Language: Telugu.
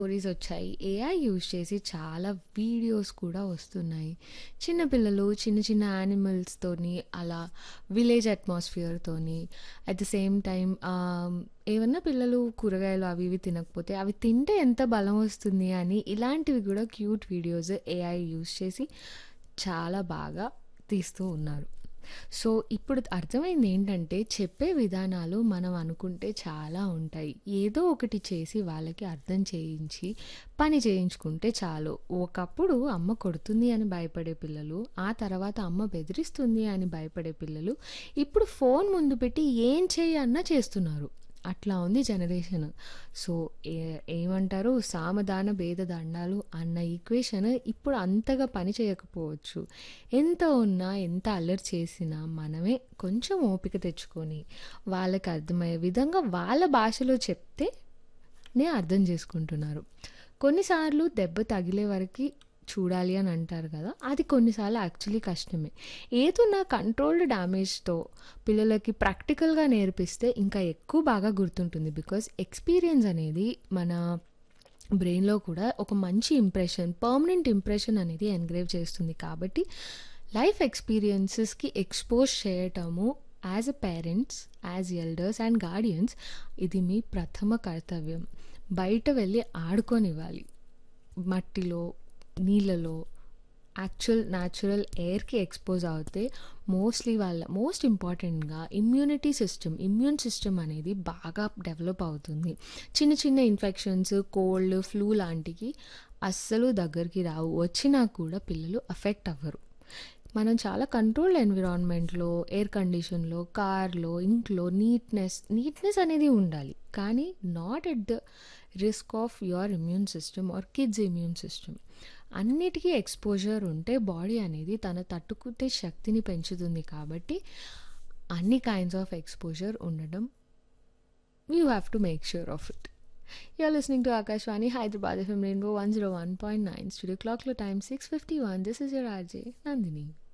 స్టోరీస్ వచ్చాయి. ఏఐ యూజ్ చేసి చాలా వీడియోస్ కూడా వస్తున్నాయి. చిన్న పిల్లలు చిన్న చిన్న యానిమల్స్‌తోని అలా విలేజ్ అట్మాస్ఫియర్‌తోని at the same time ah, ఏమన్నా పిల్లలు కూరగాయలు అవి ఇవి తినకపోతే అవి తింటే ఎంత బలం వస్తుంది అని ఇలాంటివి కూడా క్యూట్ వీడియోస్ ఏఐ యూజ్ చేసి చాలా బాగా తీస్తూ ఉన్నారు. సో, ఇప్పుడు అర్థమైంది ఏంటంటే చెప్పే విధానాలు మనం అనుకుంటే చాలా ఉంటాయి. ఏదో ఒకటి చేసి వాళ్ళకి అర్థం చేయించి పని చేయించుకుంటే చాలు. ఒకప్పుడు అమ్మ కొడుతుంది అని భయపడే పిల్లలు, ఆ తర్వాత అమ్మ బెదిరిస్తుంది అని భయపడే పిల్లలు, ఇప్పుడు ఫోన్ ముందు పెట్టి ఏం చెయ్యి అన్నా చేస్తున్నారు. అట్లా ఉంది జనరేషన్. సో, ఏ ఏమంటారు సామదాన భేద దండాలు అన్న ఈక్వేషన్ ఇప్పుడు అంతగా పని చేయకపోవచ్చు. ఎంత ఉన్నా, ఎంత అల్లరి చేసినా మనమే కొంచెం ఓపిక తెచ్చుకొని వాళ్ళకి అర్థమయ్యే విధంగా వాళ్ళ భాషలో చెప్తేనే అర్థం చేసుకుంటున్నారు. కొన్నిసార్లు దెబ్బ తగిలే వరకి చూడాలి అని అంటారు కదా! అది కొన్నిసార్లు యాక్చువల్లీ కష్టమే. ఏదున్నా కంట్రోల్డ్ డ్యామేజ్‌తో పిల్లలకి ప్రాక్టికల్‌గా నేర్పిస్తే ఇంకా ఎక్కువ బాగా గుర్తుంటుంది. బికాజ్ ఎక్స్‌పీరియన్స్ అనేది మన బ్రెయిన్‌లో కూడా ఒక మంచి ఇంప్రెషన్, పర్మనెంట్ ఇంప్రెషన్ అనేది ఎన్‌గ్రేవ్ చేస్తుంది. కాబట్టి లైఫ్ ఎక్స్‌పీరియన్సెస్‌కి ఎక్స్‌పోజ్ చేయటము as a parents, as elders and guardians ఇది మీ ప్రథమ కర్తవ్యం. బయట వెళ్లి ఆడుకోనివ్వాలి. మట్టిలో, నీళ్ళలో, యాక్చువల్ న్యాచురల్ ఎయిర్‌కి ఎక్స్‌పోజ్ అవుతే మోస్ట్‌లీ వాళ్ళ మోస్ట్ ఇంపార్టెంట్‌గా ఇమ్యూనిటీ సిస్టమ్, ఇమ్యూన్ సిస్టమ్ అనేది బాగా డెవలప్ అవుతుంది. చిన్న చిన్న ఇన్ఫెక్షన్స్, కోల్డ్, ఫ్లూ లాంటివి అస్సలు దగ్గరికి రావు. వచ్చినా కూడా పిల్లలు ఎఫెక్ట్ అవ్వరు. మనం చాలా కంట్రోల్డ్ ఎన్విరాన్మెంట్‌లో, ఎయిర్ కండిషన్‌లో, కార్‌లో, ఇంట్లో నీట్‌నెస్, నీట్‌నెస్ అనేది ఉండాలి. కానీ not at the risk of your immune system or kids immune system. అన్నిటికి ఎక్స్‌పోజర్ ఉంటే బాడీ అనేది తన తట్టుకునే శక్తిని పెంచుతుంది కాబట్టి అన్ని కైండ్స్ ఆఫ్ ఎక్స్‌పోజర్ ఉండడం you have to make sure of it. You are listening to Akashvani Hyderabad FM rainbow 101.9 studio క్లాక్‌లో time 6:51 this is your RJ Nandini.